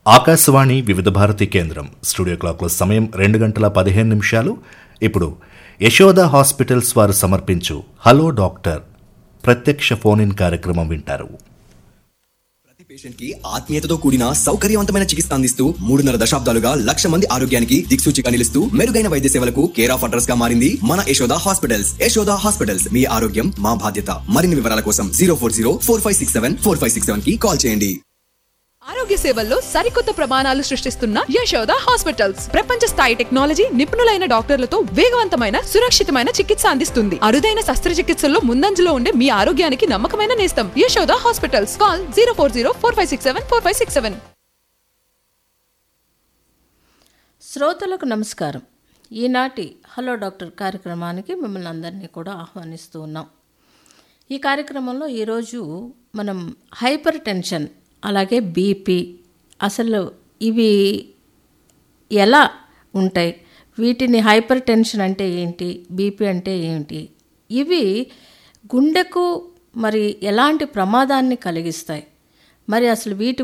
ఆకాశవాణి వివిధ భారతి కేంద్రం స్టూడియో క్లాక్లో సమయం రెండు గంటల పదిహేను నిమిషాలు ఇప్పుడు యశోద హాస్పిటల్స్ వారు సమర్పించు హలో డాక్టర్ ప్రత్యక్ష ఫోన్ ఇన్ కార్యక్రమం వింటారు ప్రతి పేషెంట్ కి ఆత్మీయతతో కూడిన సౌకర్యవంతమైన చికిత్స అందిస్తూ మూడున్నర దశాబ్దాలుగా లక్ష మంది ఆరోగ్యానికి దిక్సూచిగా నిలుస్తూ మెరుగైన వైద్య సేవలకు కేర్ ఆఫ్ అడ్రస్ గా మారింది మన యశోద హాస్పిటల్స్ యశోద హాస్పిటల్స్ మీ ఆరోగ్యం మా బాధ్యత మరిన్ని వివరాల కోసం zero four zero four five six seven four five six seven కి కాల్ చేయండి ఆరోగ్య సేవల్లో సరికొత్త ప్రమాణాలు సృష్టిస్తున్న యశోద హాస్పిటల్స్ ప్రపంచ స్థాయి టెక్నాలజీ నిపుణులైన డాక్టర్లతో వేగవంతమైన సురక్షితమైన చికిత్స అందిస్తుంది అరుదైన శస్త్రచికిత్సల్లో ముందంజలో ఉండే మీ ఆరోగ్యానికి నమ్మకమైన నేస్తం Yashoda hospitals call zero four zero four five six seven four five six seven శ్రోతలకు నమస్కారం ఈనాటి హలో డాక్టర్ కార్యక్రమానికి మిమ్మల్ని అందరినీ కూడా ఆహ్వానిస్తూ ఉన్నాం ఈ కార్యక్రమంలో ఈరోజు మనం హైపర్ టెన్షన్ అలాగే బీపీ అసలు ఇవి ఎలా ఉంటాయి వీటిని హైపర్ టెన్షన్ అంటే ఏంటి బీపీ అంటే ఏంటి ఇవి గుండెకు మరి ఎలాంటి ప్రమాదాన్ని కలిగిస్తాయి మరి అసలు వీటి